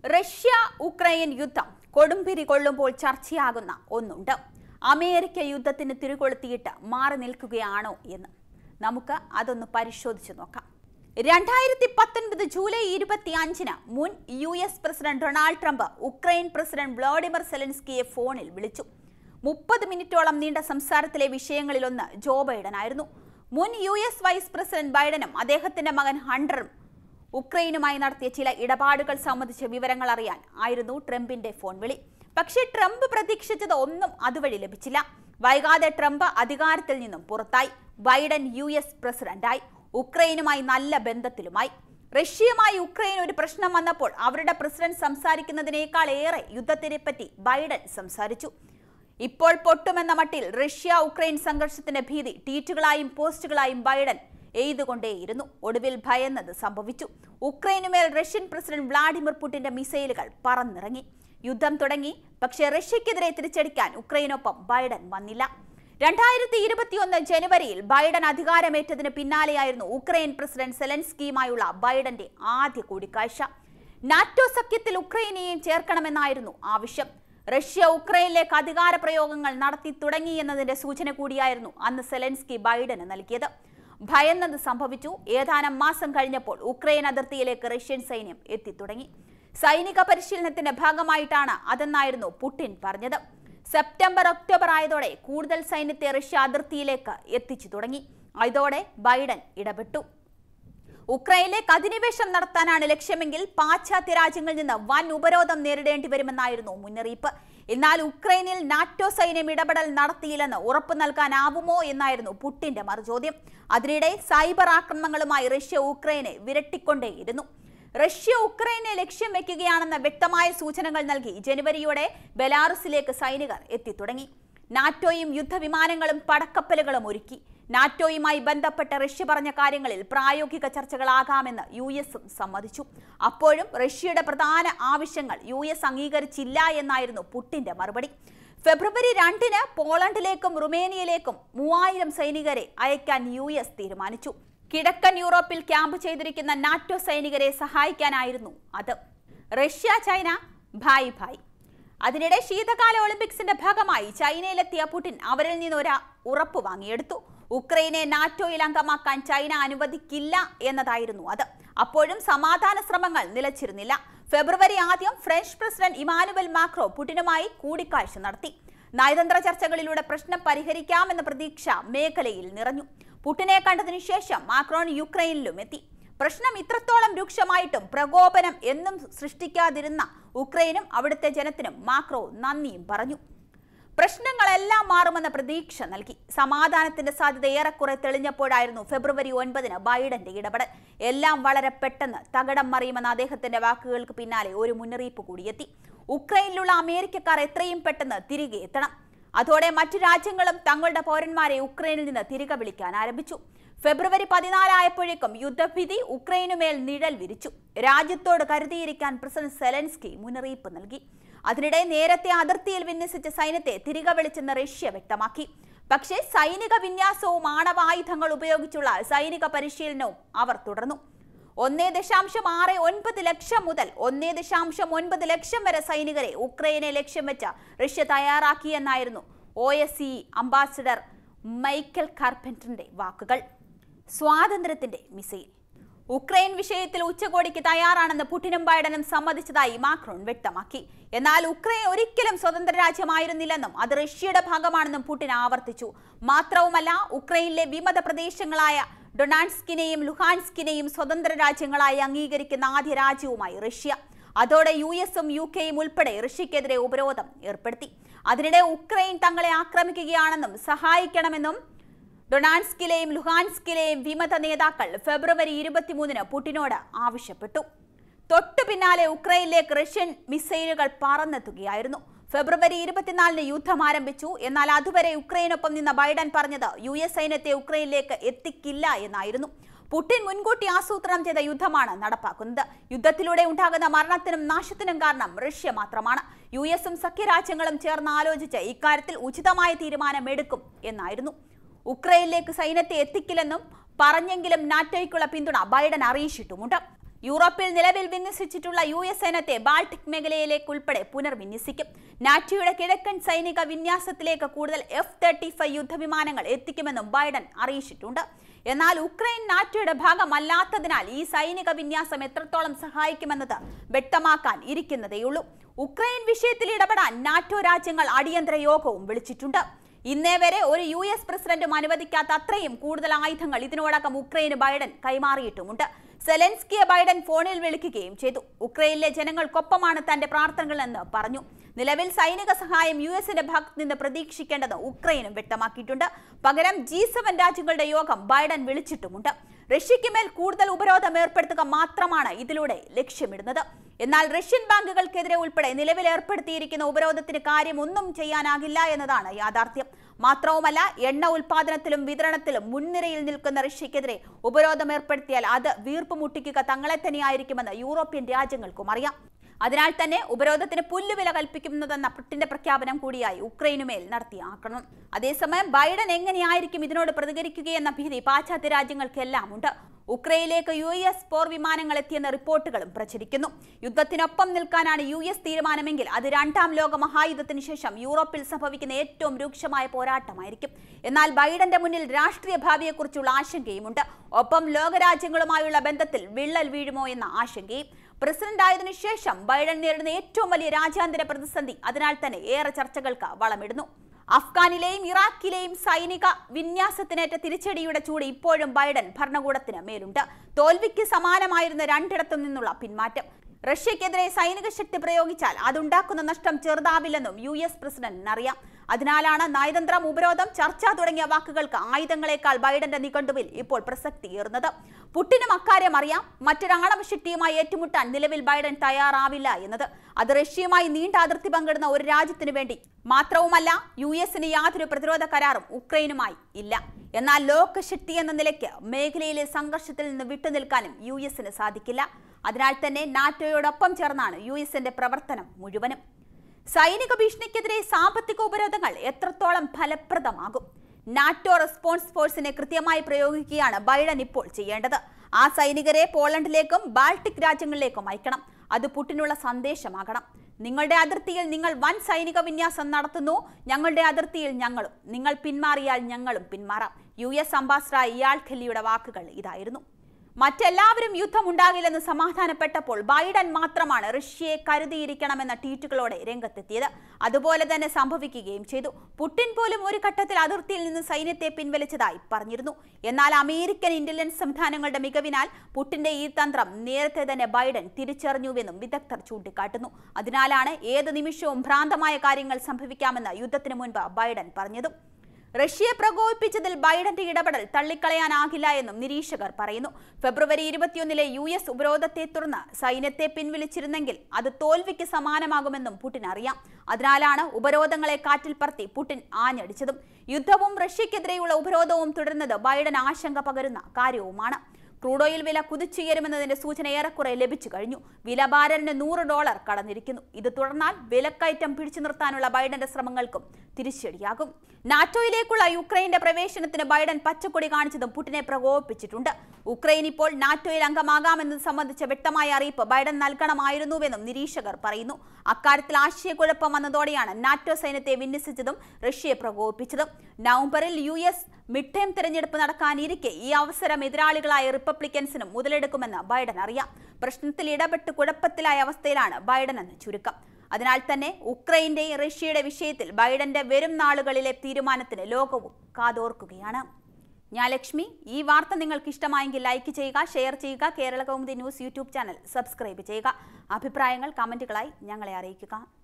Russia Ukraine യുദ്ധം കൊടുമ്പിരി കൊള്ളുമ്പോൾ ചർച്ചയാകുന്ന ഒന്നുണ്ട് America യുദ്ധത്തിന് തിരികൊളുത്തിയിട്ട് മാറി നിൽക്കുകയാണോ എന്ന് നമുക്ക് അതൊന്ന് പരിശോധിച്ചു നോക്കാം രണ്ടായിരത്തി പത്തൊൻപത് ജൂലൈ ഇരുപത്തി അഞ്ചിന് മുൻ U S president Donald Trump Ukraine president Vladimir സെലൻസ്കിയെ ഫോണിൽ വിളിച്ചു മുപ്പത് മിനിറ്റോളം നീണ്ട സംസാരത്തിലെ വിഷയങ്ങളിലൊന്ന് ജോ ബൈഡൻ ആയിരുന്നു മുൻ യു എസ് വൈസ് പ്രസിഡന്റ് ബൈഡനും അദ്ദേഹത്തിന്റെ മകൻ ഹണ്ടറും ഉക്രൈനുമായി നടത്തിയ ചില ഇടപാടുകൾ സംബന്ധിച്ച വിവരങ്ങൾ അറിയാൻ ആയിരുന്നു ട്രംപിന്റെ ഫോൺ വിളി പക്ഷേ ട്രംപ് പ്രതീക്ഷിച്ചത് ഒന്നും അതുവഴി ലഭിച്ചില്ല വൈകാതെ ട്രംപ് അധികാരത്തിൽ നിന്നും പുറത്തായി ബൈഡൻ യു എസ് പ്രസിഡന്റായി ഉക്രൈനുമായി നല്ല ബന്ധത്തിലുമായി റഷ്യയുമായി ഉക്രൈൻ ഒരു പ്രശ്നം വന്നപ്പോൾ അവരുടെ പ്രസിഡന്റ് സംസാരിക്കുന്നതിനേക്കാൾ ഏറെ യുദ്ധത്തിനെ പറ്റി ബൈഡൻ സംസാരിച്ചു ഇപ്പോൾ പൊട്ടുമെന്ന മട്ടിൽ റഷ്യ ഉക്രൈൻ സംഘർഷത്തിന്റെ ഭീതി ട്വീറ്റുകളായും പോസ്റ്റുകളായും ബൈഡൻ എഴുതുകൊണ്ടേയിരുന്നു ഒടുവിൽ ഭയന്നത് സംഭവിച്ചു ഉക്രൈനുമേൽ റഷ്യൻ പ്രസിഡന്റ് വ്ളാഡിമിർ പുടിന്റെ മിസൈലുകൾ പറന്നിറങ്ങി യുദ്ധം തുടങ്ങി പക്ഷേ റഷ്യക്കെതിരെ തിരിച്ചടിക്കാൻ ഉക്രൈനൊപ്പം ബൈഡൻ വന്നില്ല രണ്ടായിരത്തി ഇരുപത്തിയൊന്ന് ജനുവരിയിൽ ബൈഡൻ അധികാരമേറ്റതിന് പിന്നാലെയായിരുന്നു ഉക്രൈൻ പ്രസിഡന്റ് സെലൻസ്കിയുമായുള്ള ബൈഡന്റെ ആദ്യ കൂടിക്കാഴ്ച നാറ്റോ സഖ്യത്തിൽ ഉക്രൈനെയും ചേർക്കണമെന്നായിരുന്നു ആവശ്യം റഷ്യ ഉക്രൈനിലേക്ക് അധികാര പ്രയോഗങ്ങൾ നടത്തി തുടങ്ങി എന്നതിന്റെ സൂചന കൂടിയായിരുന്നു അന്ന് സെലൻസ്കി ബൈഡന് നൽകിയത് ഭയന്നത് സംഭവിച്ചു ഏതാനും മാസം കഴിഞ്ഞപ്പോൾ ഉക്രൈൻ അതിർത്തിയിലേക്ക് റഷ്യൻ സൈന്യം എത്തിത്തുടങ്ങി സൈനിക പരിശീലനത്തിന്റെ ഭാഗമായിട്ടാണ് അതെന്നായിരുന്നു പുടിൻ പറഞ്ഞത് സെപ്റ്റംബർ ഒക്ടോബർ ആയതോടെ കൂടുതൽ സൈന്യത്തെ റഷ്യ അതിർത്തിയിലേക്ക് എത്തിച്ചു തുടങ്ങി ഇതോടെ ബൈഡൻ ഇടപെട്ടു ഉക്രൈനിലേക്ക് അധിനിവേശം നടത്താനാണ് ലക്ഷ്യമെങ്കിൽ പാശ്ചാത്യ രാജ്യങ്ങളിൽ നിന്ന് വൻ ഉപരോധം നേരിടേണ്ടി വരുമെന്നായിരുന്നു മുന്നറിയിപ്പ് എന്നാൽ ഉക്രൈനിൽ നാറ്റോ സൈന്യം ഇടപെടൽ നടത്തിയില്ലെന്ന് ഉറപ്പു നൽകാനാവുമോ എന്നായിരുന്നു പുട്ടിന്റെ മറുചോദ്യം അതിനിടെ സൈബർ ആക്രമണങ്ങളുമായി റഷ്യ ഉക്രൈനെ വിരട്ടിക്കൊണ്ടേയിരുന്നു റഷ്യ ഉക്രൈനെ ലക്ഷ്യം വെക്കുകയാണെന്ന വ്യക്തമായ സൂചനകൾ നൽകി ജനുവരിയോടെ ബെലാറുസിലേക്ക് സൈനികർ എത്തിത്തുടങ്ങി നാറ്റോയും യുദ്ധവിമാനങ്ങളും പടക്കപ്പലുകളും ഒരുക്കി നാറ്റോയുമായി ബന്ധപ്പെട്ട റഷ്യ പറഞ്ഞ കാര്യങ്ങളിൽ പ്രായോഗിക ചർച്ചകളാകാമെന്ന് യു എസും സമ്മതിച്ചു അപ്പോഴും റഷ്യയുടെ പ്രധാന ആവശ്യങ്ങൾ യു എസ് അംഗീകരിച്ചില്ല എന്നായിരുന്നു പുട്ടിന്റെ മറുപടി ഫെബ്രുവരി രണ്ടിന് പോളണ്ടിലേക്കും റുമേനിയയിലേക്കും മൂവായിരം സൈനികരെ അയക്കാൻ യു എസ് തീരുമാനിച്ചു കിഴക്കൻ യൂറോപ്പിൽ ക്യാമ്പ് ചെയ്തിരിക്കുന്ന നാറ്റോ സൈനികരെ സഹായിക്കാനായിരുന്നു അത് റഷ്യ ചൈന ഭായ് ഭായ് അതിനിടെ ശീതകാല ഒളിമ്പിക്സിന്റെ ഭാഗമായി ചൈനയിലെത്തിയ പുടിൻ അവരിൽ നിന്ന് ഒരു ഉറപ്പ് വാങ്ങിയെടുത്തു ഉക്രൈനെ നാറ്റോയിൽ അംഗമാക്കാൻ ചൈന അനുവദിക്കില്ല എന്നതായിരുന്നു അത് അപ്പോഴും സമാധാന ശ്രമങ്ങൾ നിലച്ചിരുന്നില്ല ഫെബ്രുവരി ആദ്യം ഫ്രഞ്ച് പ്രസിഡന്റ് ഇമാനുവൽ മാക്രോ പുടിനുമായി കൂടിക്കാഴ്ച നടത്തി നയതന്ത്ര ചർച്ചകളിലൂടെ പ്രശ്നം പരിഹരിക്കാമെന്ന പ്രതീക്ഷ മേഖലയിൽ നിറഞ്ഞു പുടിനെ കണ്ടതിനു ശേഷം മാക്രോൺ യുക്രൈനിലും എത്തി പ്രശ്നം ഇത്രത്തോളം രൂക്ഷമായിട്ടും പ്രകോപനം എന്നും സൃഷ്ടിക്കാതിരുന്ന ഉക്രൈനും അവിടുത്തെ ജനത്തിനും മാക്രോ നന്ദിയും പറഞ്ഞു പ്രശ്നങ്ങളെല്ലാം മാറുമെന്ന പ്രതീക്ഷ നൽകി സമാധാനത്തിന്റെ സാധ്യത ഏറെക്കുറെ തെളിഞ്ഞപ്പോഴായിരുന്നു ഫെബ്രുവരി ഒൻപതിന് ബൈഡന്റെ ഇടപെടൽ എല്ലാം വളരെ പെട്ടെന്ന് തകടം മറിയുമെന്ന അദ്ദേഹത്തിന്റെ വാക്കുകൾക്ക് പിന്നാലെ ഒരു മുന്നറിയിപ്പ് കൂടിയെത്തി ഉക്രൈനിലുള്ള അമേരിക്കക്കാർ എത്രയും പെട്ടെന്ന് തിരികെ എത്തണം അതോടെ മറ്റു രാജ്യങ്ങളും തങ്ങളുടെ പൗരന്മാരെ ഉക്രൈനിൽ നിന്ന് തിരികെ വിളിക്കാൻ ആരംഭിച്ചു ഫെബ്രുവരി പതിനാലായപ്പോഴേക്കും യുദ്ധഭീതി ഉക്രൈനുമേൽ നിഴൽ വിരിച്ചു രാജ്യത്തോട് കരുതിയിരിക്കാൻ പ്രസിഡന്റ് സെലൻസ്കി മുന്നറിയിപ്പ് നൽകി അതിനിടെ നേരത്തെ അതിർത്തിയിൽ വിന്യസിച്ച സൈന്യത്തെ തിരികെ വിളിച്ചെന്ന് റഷ്യ വ്യക്തമാക്കി പക്ഷേ സൈനിക വിന്യാസവും ആണവായുധങ്ങൾ ഉപയോഗിച്ചുള്ള സൈനിക പരിശീലനവും അവർ തുടർന്നു ഒന്നേ ദശാംശം ആറ് ഒൻപത് ലക്ഷം മുതൽ ഒന്നേ ദശാംശം ഒൻപത് ലക്ഷം വരെ സൈനികരെ ഉക്രൈനെ ലക്ഷ്യം വെച്ച റഷ്യ തയ്യാറാക്കിയെന്നായിരുന്നു O S C ambassador Michael കാർപെൻറ്ററിന്റെ വാക്കുകൾ സ്വാതന്ത്ര്യത്തിന്റെ മിസൈൽ ഉക്രൈൻ വിഷയത്തിൽ ഉച്ചകോടിക്ക് തയ്യാറാണെന്ന് പുടിനും ബൈഡനും സമ്മതിച്ചതായി മാക്രോൺ വ്യക്തമാക്കി എന്നാൽ ഉക്രൈൻ ഒരിക്കലും സ്വതന്ത്ര രാജ്യമായിരുന്നില്ലെന്നും അത് റഷ്യയുടെ ഭാഗമാണെന്നും പുടിൻ ആവർത്തിച്ചു മാത്രവുമല്ല ഉക്രൈനിലെ വിമത പ്രദേശങ്ങളായ ഡൊണാൻസ്കിനെയും ലുഹാൻസ്കിനെയും സ്വതന്ത്ര രാജ്യങ്ങളായി അംഗീകരിക്കുന്ന ആദ്യ രാജ്യവുമായി റഷ്യ അതോടെ യു എസും യു കെയും ഉൾപ്പെടെ റഷ്യക്കെതിരെ ഉപരോധം ഏർപ്പെടുത്തി അതിനിടെ ഉക്രൈൻ തങ്ങളെ ആക്രമിക്കുകയാണെന്നും സഹായിക്കണമെന്നും ഡൊണാൻസ്കിലെയും ലുഹാൻസ്കിലെയും വിമത നേതാക്കൾ ഫെബ്രുവരി ഇരുപത്തിമൂന്നിന് പുടിനോട് ആവശ്യപ്പെട്ടു തൊട്ടു പിന്നാലെ ഉക്രൈനിലേക്ക് റഷ്യൻ മിസൈലുകൾ പറന്നെത്തുകയായിരുന്നു ഫെബ്രുവരി ഇരുപത്തിനാലിന് യുദ്ധം ആരംഭിച്ചു എന്നാൽ അതുവരെ ഉക്രൈനൊപ്പം നിന്ന ബൈഡൻ പറഞ്ഞത് യു എസ് സൈന്യത്തെ ഉക്രൈനിലേക്ക് എത്തിക്കില്ല എന്നായിരുന്നു പുടിൻ മുൻകൂട്ടി ആസൂത്രണം ചെയ്ത യുദ്ധമാണ് നടപ്പാക്കുന്നത് യുദ്ധത്തിലൂടെ ഉണ്ടാകുന്ന മരണത്തിനും നാശത്തിനും കാരണം റഷ്യ മാത്രമാണ് യു എസും സഖ്യരാജ്യങ്ങളും ചേർന്ന് ആലോചിച്ച് ഇക്കാര്യത്തിൽ ഉചിതമായ തീരുമാനമെടുക്കും എന്നായിരുന്നു ഉക്രൈനിലേക്ക് സൈന്യത്തെ എത്തിക്കില്ലെന്നും പറഞ്ഞെങ്കിലും നാറ്റോയ്ക്കുള്ള പിന്തുണ ബൈഡൻ അറിയിച്ചിട്ടുമുണ്ട് യൂറോപ്പിൽ നിലവിൽ വിന്യസിച്ചിട്ടുള്ള യു എസ് സൈന്യത്തെ ബാൾട്ടിക് മേഖലയിലേക്ക് ഉൾപ്പെടെ പുനർവിന്യസിക്കും നാറ്റോയുടെ കിഴക്കൻ സൈനിക വിന്യാസത്തിലേക്ക് കൂടുതൽ എഫ് തേർട്ടി ഫൈവ് യുദ്ധവിമാനങ്ങൾ എത്തിക്കുമെന്നും ബൈഡൻ അറിയിച്ചിട്ടുണ്ട് എന്നാൽ ഉക്രൈൻ നാറ്റോയുടെ ഭാഗമല്ലാത്തതിനാൽ ഈ സൈനിക വിന്യാസം എത്രത്തോളം സഹായിക്കുമെന്നത് വ്യക്തമാക്കാൻ ഇരിക്കുന്നതേയുള്ളൂ ഉക്രൈൻ വിഷയത്തിൽ ഇടപെടാൻ നാറ്റോ രാജ്യങ്ങൾ അടിയന്തര യോഗവും വിളിച്ചിട്ടുണ്ട് ഇന്നേ വരെ ഒരു യു എസ് പ്രസിഡന്റും അനുവദിക്കാത്ത അത്രയും കൂടുതൽ ആയുധങ്ങൾ ഇതിനോടകം ഉക്രൈന് ബൈഡൻ കൈമാറിയിട്ടുമുണ്ട് സെലൻസ്കിയെ ബൈഡൻ ഫോണിൽ വിളിക്കുകയും ചെയ്തു ഉക്രൈനിലെ ജനങ്ങൾക്കൊപ്പമാണ് തന്റെ പ്രാർത്ഥനകളെന്ന് പറഞ്ഞു നിലവിൽ സൈനിക സഹായം യു എസിന്റെ ഭാഗത്ത് നിന്ന് പ്രതീക്ഷിക്കേണ്ടെന്ന് ഉക്രൈനും വ്യക്തമാക്കിയിട്ടുണ്ട് പകരം ജി സെവൻ രാജ്യങ്ങളുടെ യോഗം ബൈഡൻ വിളിച്ചിട്ടുമുണ്ട് റഷ്യയ്ക്ക് മേൽ കൂടുതൽ ഉപരോധം ഏർപ്പെടുത്തുക മാത്രമാണ് ഇതിലൂടെ ലക്ഷ്യമിടുന്നത് എന്നാൽ റഷ്യൻ ബാങ്കുകൾക്കെതിരെ ഉൾപ്പെടെ നിലവിൽ ഏർപ്പെടുത്തിയിരിക്കുന്ന ഉപരോധത്തിന് കാര്യം ഒന്നും ചെയ്യാനാകില്ല എന്നതാണ് യാഥാർത്ഥ്യം മാത്രവുമല്ല എണ്ണ ഉൽപാദനത്തിലും വിതരണത്തിലും മുൻനിരയിൽ നിൽക്കുന്ന റഷ്യക്കെതിരെ ഉപരോധം ഏർപ്പെടുത്തിയാൽ അത് വീർപ്പ് മുട്ടിക്കുക തങ്ങളെ തന്നെയായിരിക്കുമെന്ന് യൂറോപ്യൻ രാജ്യങ്ങൾക്കും അറിയാം അതിനാൽ തന്നെ ഉപരോധത്തിന് പുല്ലുവില കൽപ്പിക്കുന്നതെന്ന പുട്ടിന്റെ പ്രഖ്യാപനം കൂടിയായി ഉക്രൈനുമേൽ നടത്തിയ ആക്രമണം അതേസമയം ബൈഡൻ എങ്ങനെയായിരിക്കും ഇതിനോട് പ്രതികരിക്കുകയെന്ന ഭീതി പാശ്ചാത്യ രാജ്യങ്ങൾക്കെല്ലാം ഉണ്ട് ഉക്രൈനിലേക്ക് യു എസ് പോർ വിമാനങ്ങൾ എത്തിയെന്ന റിപ്പോർട്ടുകളും പ്രചരിക്കുന്നു യുദ്ധത്തിനൊപ്പം നിൽക്കാനാണ് യു എസ് തീരുമാനമെങ്കിൽ അത് രണ്ടാം ലോക മഹായുദ്ധത്തിന് ശേഷം യൂറോപ്പിൽ സംഭവിക്കുന്ന ഏറ്റവും രൂക്ഷമായ പോരാട്ടമായിരിക്കും എന്നാൽ ബൈഡന്റെ മുന്നിൽ രാഷ്ട്രീയ ഭാവിയെക്കുറിച്ചുള്ള ആശങ്കയുമുണ്ട് ഒപ്പം ലോകരാജ്യങ്ങളുമായുള്ള ബന്ധത്തിൽ വിള്ളൽ വീഴുമോ എന്ന ആശങ്കയും പ്രസിഡന്റ് ആയതിനു ശേഷം ബൈഡൻ നേരിടുന്ന ഏറ്റവും വലിയ രാജ്യാന്തര പ്രതിസന്ധി അതിനാൽ തന്നെ ഏറെ ചർച്ചകൾക്ക് വളമിടുന്നു അഫ്ഗാനിലെയും ഇറാഖിലെയും സൈനിക വിന്യാസത്തിനേറ്റ തിരിച്ചടിയുടെ ചൂട് ഇപ്പോഴും ബൈഡൻ ഭരണകൂടത്തിന് മേലുണ്ട് തോൽവിക്ക് സമാനമായിരുന്ന രണ്ടിടത്തു നിന്നുള്ള പിന്മാറ്റം റഷ്യക്കെതിരെ സൈനിക ശക്തി പ്രയോഗിച്ചാൽ അതുണ്ടാക്കുന്ന നഷ്ടം ചെറുതാവില്ലെന്നും യു എസ് പ്രസിഡന്റിന് അറിയാം അതിനാലാണ് നയതന്ത്രം ഉപരോധം ചർച്ച തുടങ്ങിയ വാക്കുകൾക്ക് ആയുധങ്ങളെക്കാൾ ബൈഡന്റെ നിഘണ്ടുവിൽ ഇപ്പോൾ പ്രസക്തിയേറുന്നത് പുട്ടിനും അക്കാര്യം അറിയാം മറ്റൊരാണവ ശക്തിയുമായി ഏറ്റുമുട്ടാൻ നിലവിൽ ബൈഡൻ തയ്യാറാവില്ല എന്നത് അത് റഷ്യയുമായി നീണ്ട അതിർത്തി പങ്കിടുന്ന ഒരു രാജ്യത്തിനു വേണ്ടി മാത്രവുമല്ല യു എസിന് യാതൊരു പ്രതിരോധ കരാറും ഉക്രൈനുമായി ഇല്ല എന്നാൽ ലോകശക്തി എന്ന നിലയ്ക്ക് മേഖലയിലെ സംഘർഷത്തിൽ നിന്ന് വിട്ടുനിൽക്കാനും യു എസിന് സാധിക്കില്ല അതിനാൽ തന്നെ നാറ്റോയോടൊപ്പം ചേർന്നാണ് യു എസിന്റെ പ്രവർത്തനം മുഴുവനും സൈനിക ഭീഷണിക്കെതിരെ സാമ്പത്തിക ഉപരോധങ്ങൾ എത്രത്തോളം ഫലപ്രദമാകും നാറ്റോ റെസ്പോൺസ് ഫോഴ്സിനെ കൃത്യമായി പ്രയോഗിക്കുകയാണ് ബൈഡൻ ഇപ്പോൾ ചെയ്യേണ്ടത് ആ സൈനികരെ പോളണ്ടിലേക്കും ബാൾട്ടിക് രാജ്യങ്ങളിലേക്കും അയക്കണം അത് പുട്ടിനുള്ള സന്ദേശമാകണം നിങ്ങളുടെ അതിർത്തിയിൽ നിങ്ങൾ വൻ സൈനിക വിന്യാസം നടത്തുന്നു ഞങ്ങളുടെ അതിർത്തിയിൽ ഞങ്ങളും നിങ്ങൾ പിന്മാറിയാൽ ഞങ്ങളും പിന്മാറാം യു എസ് അംബാസഡർ ഇയാൾ ഖലിയുടെ വാക്കുകൾ ഇതായിരുന്നു മറ്റെല്ലാവരും യുദ്ധമുണ്ടാകില്ലെന്ന് സമാധാനപ്പെട്ടപ്പോൾ ബൈഡൻ മാത്രമാണ് റഷ്യയെ കരുതിയിരിക്കണമെന്ന ട്വീറ്റുകളോടെ രംഗത്തെത്തിയത് അതുപോലെ തന്നെ സംഭവിക്കുകയും ചെയ്തു പുടിൻ പോലും ഒരു ഘട്ടത്തിൽ അതിർത്തിയിൽ നിന്ന് സൈന്യത്തെ പിൻവലിച്ചതായി പറഞ്ഞിരുന്നു എന്നാൽ അമേരിക്കൻ ഇന്റലിജൻസ് സംവിധാനങ്ങളുടെ മികവിനാൽ പുട്ടിന്റെ ഈ തന്ത്രം നേരത്തെ തന്നെ ബൈഡൻ തിരിച്ചറിഞ്ഞുവെന്നും വിദഗ്ധർ ചൂണ്ടിക്കാട്ടുന്നു അതിനാലാണ് ഏത് നിമിഷവും ഭ്രാന്തമായ കാര്യങ്ങൾ സംഭവിക്കാമെന്ന് യുദ്ധത്തിന് മുൻപ് ബൈഡൻ പറഞ്ഞതും റഷ്യയെ പ്രകോപിപ്പിച്ചതിൽ ബൈഡന്റെ ഇടപെടൽ തള്ളിക്കളയാനാകില്ല എന്നും നിരീക്ഷകർ പറയുന്നു ഫെബ്രുവരി ഇരുപത്തിയൊന്നിലെ യു എസ് ഉപരോധത്തെ തുടർന്ന് സൈന്യത്തെ പിൻവലിച്ചിരുന്നെങ്കിൽ അത് തോൽവിക്ക് സമാനമാകുമെന്നും പുടിൻ അറിയാം അതിനാലാണ് ഉപരോധങ്ങളെ കാറ്റിൽ പറത്തി പുടിൻ ആഞ്ഞടിച്ചതും യുദ്ധവും റഷ്യക്കെതിരെയുള്ള ഉപരോധവും തുടരുന്നത് ബൈഡൻ ആശങ്ക പകരുന്ന കാര്യവുമാണ് ക്രൂഡ് ഓയിൽ വില കുതിച്ചുയരുമെന്നതിന്റെ സൂചന ഏറെക്കുറെ ലഭിച്ചു കഴിഞ്ഞു വില ബാരലിന് നൂറ് ഡോളർ കടന്നിരിക്കുന്നു ഇത് തുടർന്നാൽ വിലക്കയറ്റം പിടിച്ചു നിർത്താനുള്ള ബൈഡന്റെ ശ്രമങ്ങൾക്കും തിരിച്ചടിയാകും നാറ്റോയിലേക്കുള്ള യുക്രൈന്റെ പ്രവേശനത്തിന് ബൈഡൻ പച്ചക്കൊടി കാണിച്ചതും പുടിനെ പ്രകോപിപ്പിച്ചിട്ടുണ്ട് ഉക്രൈൻ ഇപ്പോൾ നാറ്റോയിൽ അംഗമാകാമെന്നത് സംബന്ധിച്ച വ്യക്തമായ അറിയിപ്പ് ബൈഡൻ നൽകണമായിരുന്നുവെന്നും നിരീക്ഷകർ പറയുന്നു അക്കാര്യത്തിൽ ആശയക്കുഴപ്പം വന്നതോടെയാണ് നാറ്റോ സൈന്യത്തെ വിന്യസിച്ചതും റഷ്യയെ പ്രകോപിപ്പിച്ചതും നവംബറിൽ യു എസ് മിഡ് ടൈം തെരഞ്ഞെടുപ്പ് നടക്കാനിരിക്കെ ഈ അവസരം എതിരാളികളായ റിപ്പബ്ലിക്കൻസിനും മുതലെടുക്കുമെന്ന് ബൈഡൻ അറിയാം പ്രശ്നത്തിൽ ഇടപെട്ട് കുഴപ്പത്തിലായ അവസ്ഥയിലാണ് ബൈഡൻ എന്ന് ചുരുക്കം അതിനാൽ തന്നെ ഉക്രൈന്റെയും റഷ്യയുടെ വിഷയത്തിൽ ബൈഡന്റെ വരും നാളുകളിലെ തീരുമാനത്തിന് ലോകവും കാതോർക്കുകയാണ് ഞാൻ ലക്ഷ്മി ഈ വാർത്ത നിങ്ങൾക്ക് ഇഷ്ടമായെങ്കിൽ ലൈക്ക് ചെയ്യുക ഷെയർ ചെയ്യുക Kerala Kaumudi news YouTube channel subscribe ചെയ്യുക അഭിപ്രായങ്ങൾ കമന്റുകളായി ഞങ്ങളെ അറിയിക്കുക